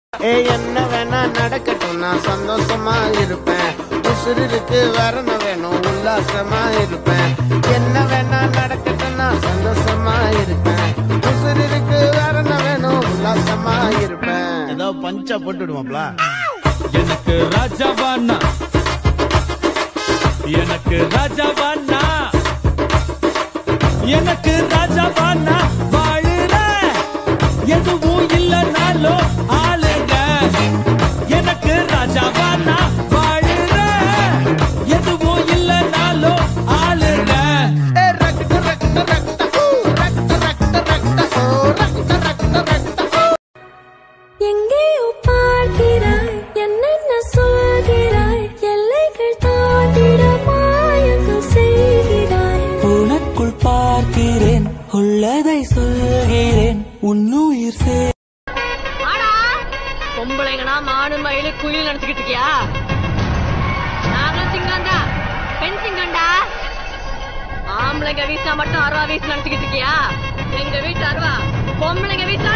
ஏ என்ன வேணா நடக்கட்டும் நான் சந்தோஷமா இருப்பேன் உசுருக்கு வரண வேணும் உல்லாசமா இருப்பேன் என்ன வேணா நடக்கட்டும் நான் சந்தோஷமா இருப்பேன் உசுருக்கு வரண வேணும் உல்லாசமா இருப்பேன் ஏதோ பஞ்சா போட்டு விடுவாப்ல எனக்கு ராஜாவானா எனக்கு ராஜாவானா எனக்கு ராஜாவானா வாழுற எதுவும் இல்லைனாலும் ஆளுங்க எனக்கு ராஜாவானா வாழுற எதுவும் இல்லைனாலும் ஆளுங்க ஏ ரக்த ரக்த ரக்த ஊ, ரக்த ரக்த ரக்த ஓ, ரக்த ரக்த ரக்த ஓ. எங்கேயோ பார்க்கிறாய் என்னென்ன சொல்கிறாய் எல்லைகள் தாண்டிட மாயங்கள் செய்கிறாய் உனக்குள் பார்க்கிறேன் உள்ளதை சொல்கிறேன் உன்னுயிர் சே ஆடா பொம்பளைங்கனா மாடு மயிலு குயில் நினைச்சுக்கிட்டு இருக்கியா நாங்களும் சிங்கம் தான் பெண் சிங்கம்டா ஆம்பளைங்க வீசினா மட்டும் அருவா வீசி நினைச்சுக்கிட்டு இருக்கியா எங்க வீட்டு அருவா பொம்பளைங்க வீசினா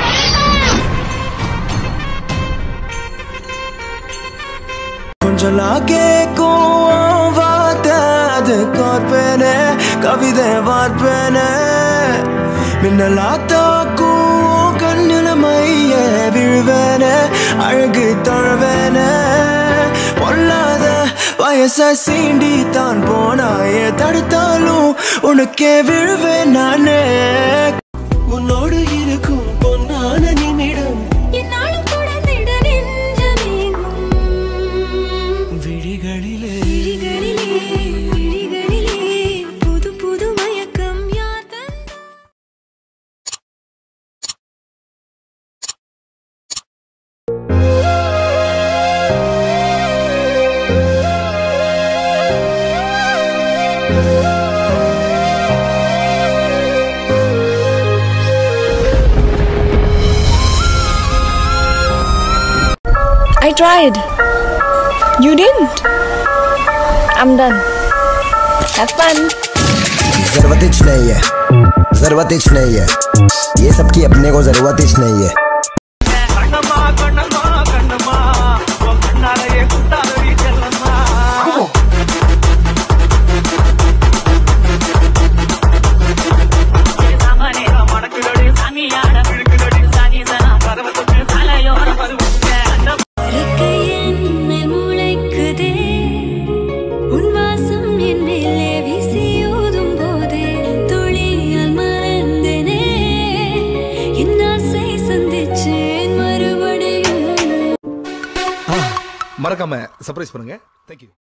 கொஞ்சம் கேட்கும் வார்த்தை அது காற்பேனே கவிதை வார்ப்பேனே மின்னலா தாக்கும் கண்ணில மைய விழுவேனே அழகு தழுவேனே பொல்லாத வயச சீண்டி தான் போனாயே தடுத்தாலும் உனக்கே விழுவேன் நானே உன்னோடு இருக்கும் பொன்னான நிமிடம் என்னாலும் குழந்திட நெஞ்சமேங்கும் விழிகளிலே விழிகளிலே விழிகளிலே புது புது மயக்கம் யார் தந்த I tried. You didn't. I'm done. Have fun. जरूरत ही नहीं है जरूरत ही नहीं है ये सब की अपने को जरूरत ही नहीं है கண்ணம்மா கண்ணம்மா கண்ணம்மா உன் கண்ணாலேயே குத்தாதடி செல்லம்மா இறக்கை என்மேல் முளைக்குதே உன் வாசம் என் மேலே வீசியோதும் போதே துளியால் மறந்தனே என் ஆசை சந்திச்சேன் மறுபடியும் மறக்காம சர்ப்ரைஸ் பண்ணுங்க தேங்க்யூ